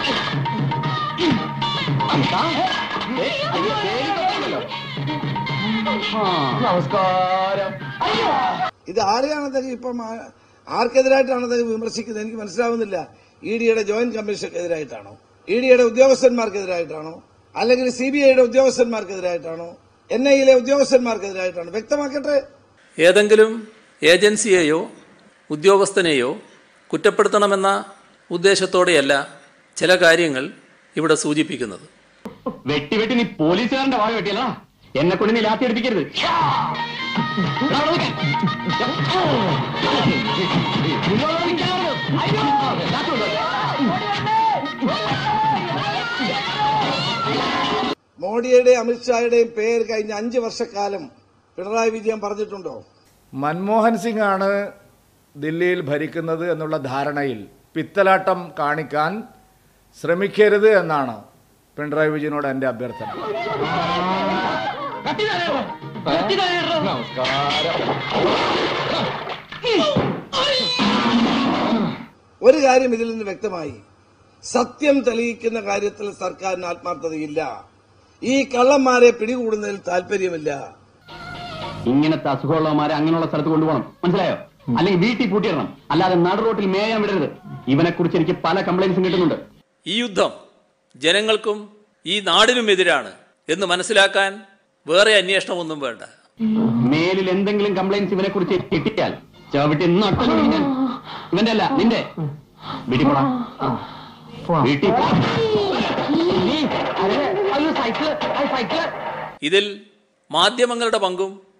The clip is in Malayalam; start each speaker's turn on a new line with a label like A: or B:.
A: നമസ്കാരം
B: ഇത് ആരെയാണ് അദ്ദേഹം ഇപ്പം ആ- ആർക്കെതിരായിട്ടാണ് അദ്ദേഹം വിമർശിക്കുന്നത് എനിക്ക് മനസ്സിലാവുന്നില്ല ഇ ഡിയുടെ ജോയിന്റ് കമ്മീഷനെതിരായിട്ടാണോ ഇ ഡിയുടെ ഉദ്യോഗസ്ഥന്മാർക്കെതിരായിട്ടാണോ അല്ലെങ്കിൽ സി ബി ഐയുടെ ഉദ്യോഗസ്ഥന്മാർക്കെതിരായിട്ടാണോ എൻ ഐയിലെ ഉദ്യോഗസ്ഥന്മാർക്കെതിരായിട്ടാണോ വ്യക്തമാക്കട്ടെ
C: ഏതെങ്കിലും ഏജൻസിയെയോ ഉദ്യോഗസ്ഥനെയോ കുറ്റപ്പെടുത്തണമെന്ന ഉദ്ദേശത്തോടെയല്ല ചില കാര്യങ്ങൾ ഇവിടെ സൂചിപ്പിക്കുന്നത്
A: വെട്ടി വെട്ടി നീ പോലീസുകാരന്റെ വാഴ വെട്ടിയല്ല എന്നെ കൊണ്ട് നീ ലാത്തി എടുപ്പിക്കരുത് എടാ, അവിടെ നിൽക്കാൻ. നിങ്ങളോട് നിൽക്കാനാണ്. അയ്യോ, ലാത്തി കൊണ്ടുവാ.
B: മോഡിയുടെയും അമിത്ഷായുടെയും പേര് കഴിഞ്ഞ അഞ്ച് വർഷക്കാലം പിണറായി വിജയൻ പറഞ്ഞിട്ടുണ്ടോ
D: മൻമോഹൻ സിംഗ് ആണ് ദില്ലിയിൽ ഭരിക്കുന്നത് എന്നുള്ള ധാരണയിൽ പിത്തലാട്ടം കാണിക്കാൻ ശ്രമിക്കരുത് എന്നാണ് പിണറായി വിജയനോട് എൻ്റെ അഭ്യർത്ഥന
A: കത്തി തരാമോ? കത്തി തരാമോ? നമസ്കാരം
B: ഒരു കാര്യം ഇതിൽ നിന്ന് വ്യക്തമായി സത്യം തെളിയിക്കുന്ന കാര്യത്തിൽ സർക്കാരിന് ആത്മാർത്ഥതയില്ല ഈ കള്ളന്മാരെ പിടികൂടുന്നതിൽ താല്പര്യമില്ല
A: ഇങ്ങനത്തെ അസുഖമുള്ളവന്മാരെ അങ്ങനെയുള്ള സ്ഥലത്ത് കൊണ്ടുപോകണം മനസ്സിലായോ അല്ലെങ്കിൽ വീട്ടിൽ പൂട്ടിയിടണം അല്ലാതെ നടു റോട്ടിൽ മേയാൻ വിടരുത് ഇവനെ കുറിച്ച് എനിക്ക് പല കംപ്ലൈൻസും കിട്ടുന്നുണ്ട്
C: ഈ യുദ്ധം ജനങ്ങൾക്കും ഈ നാടിനുമെതിരാണ് എന്ന് മനസ്സിലാക്കാൻ വേറെ അന്വേഷണമൊന്നും വേണ്ട
A: മേലിൽ എന്തെങ്കിലും കംപ്ലൈൻസ് ഇവനെ കുറിച്ച് കിട്ടിയാൽ ചവിട്ടി നട്ടല് പിടിക്കാൻ. ഇവന്റെ അല്ല നിന്റെ വീട്ടിൽ പോടാ വീട്ടിൽ പോ.
C: ഇതിൽ മാധ്യമങ്ങളുടെ പങ്കും